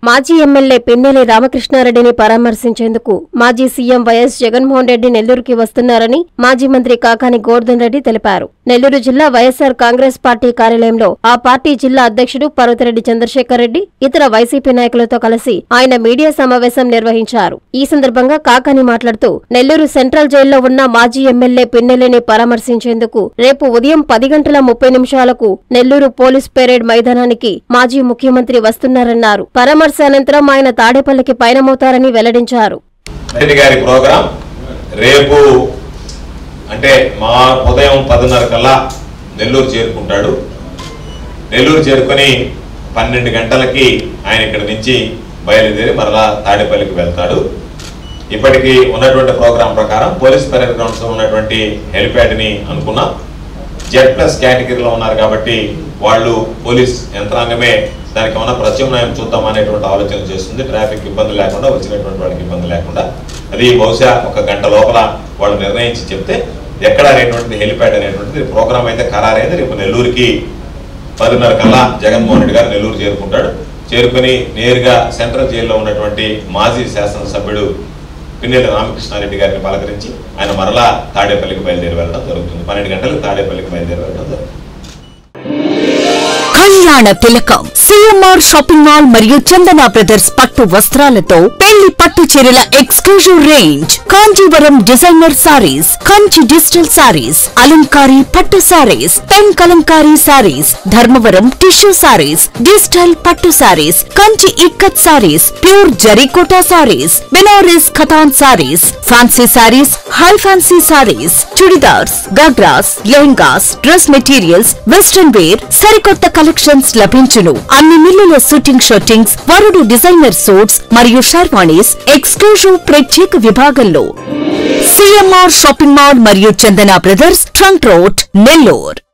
మాజీ ఎమ్మెల్యే పిన్నెల్లి రామకృష్ణారెడ్డిని పరామర్శించేందుకు మాజీ CM YS Jaganmohan Reddy నెల్లూరుకి వస్తున్నారని మాజీ మంత్రి కాకాని గోర్ధన్ రెడ్డి తెలిపారు నెల్లూరు జిల్లా వైఎస్సార్ కాంగ్రెస్ పార్టీ కార్యాలయంలో ఆ పార్టీ జిల్లా అధ్యక్షుడు పర్వతిరెడ్డి చంద్రశేఖర్ రెడ్డి ఇతర వైసీపీ నాయకులతో కలిసి ఆయన మీడియా సమావేశం నిర్వహించారు ఈ సందర్భంగా కాకాని మాట్లాడుతూ నెల్లూరు సెంట్రల్ జైల్లో ఉన్న మాజీ ఎమ్మెల్యే పిన్నెల్లిని పరామర్శించేందుకు రేపు ఉదయం పది గంటల ముప్పై నిమిషాలకు నెల్లూరు పోలీస్ పెరేడ్ మైదానానికి మాజీ ముఖ్యమంత్రి వస్తున్నారన్నారు పరామర్శ అనంతరం ఆయన తాడేపల్లికి పయనమవుతారని వెల్లడించారు రెడ్డి గారి ప్రోగ్రాం రేపు అంటే మా ఉదయం పదిన్నర కల్లా నెల్లూరు చేరుకుంటాడు నెల్లూరు చేరుకొని పన్నెండు గంటలకి ఆయన ఇక్కడ నుంచి బయలుదేరి మరలా తాడేపల్లికి వెళ్తాడు ఇప్పటికీ ఉన్నటువంటి ప్రోగ్రాం ప్రకారం పోలీస్ పరేడ్ గ్రౌండ్స్ లో ఉన్నటువంటి హెలిప్యాడ్ ని అనుకున్నాం జెడ్ ప్లస్ కేటగిరీలో ఉన్నారు కాబట్టి వాళ్ళు పోలీస్ యంత్రాంగమే దానికి ఏమైనా ప్రత్యామ్నాయం చూద్దాం అనేటువంటి ఆలోచన చేస్తుంది ట్రాఫిక్ ఇబ్బంది లేకుండా వచ్చినటువంటి వాళ్ళకి ఇబ్బంది లేకుండా అది బహుశా ఒక గంట లోపల వాళ్ళు నిర్ణయించి చెప్తే ఎక్కడ అనేటువంటిది హెలిప్యాడ్ అనేటువంటిది ప్రోగ్రామ్ అయితే ఖరారైంది రేపు నెల్లూరుకి పదిన్నర కల్లా జగన్మోహన్ రెడ్డి గారు నెల్లూరు చేరుకుంటాడు చేరుకుని నేరుగా సెంట్రల్ జైల్లో ఉన్నటువంటి మాజీ శాసనసభ్యుడు పిన్నెల్లి రామకృష్ణారెడ్డి గారిని పలకరించి ఆయన మరలా తాడేపల్లికి బయలుదేరి వెళ్ళడం జరుగుతుంది పన్నెండు గంటలకు తాడేపల్లికి బయలుదేరి వెళ్ళడం జరుగుతుంది కళ్యాణ తిలకం సిఎంఆర్ షాపింగ్ మాల్ మరియు చందన బ్రదర్స్ పట్టు వస్త్రాలతో పెళ్లి పట్టు చీరల exclusive range Kanjeevaram designer saris Kanchi digital saris అలంకారీ పట్టు saris pen Kalamkari saris Dharmavaram tissue saris digital పట్టు saris Kanchi ikat saris pure జరీకోటా saris Banaras Khatan saris fancy saris high fancy saris chudidars ghagras lehengas dress materials western wear సరికొత్త కలెక్షన్స్ లభించును అన్ని మిల్లుల షూటింగ్ షర్టింగ్స్ వరుడు డిజైనర్ సూట్స్ మరియు షర్వాణీస్ ఎక్స్క్లూజివ్ ప్రత్యేక విభాగంలో సిఎంఆర్ షాపింగ్ మాల్ మరియు Chandana brothers trunk road Nellore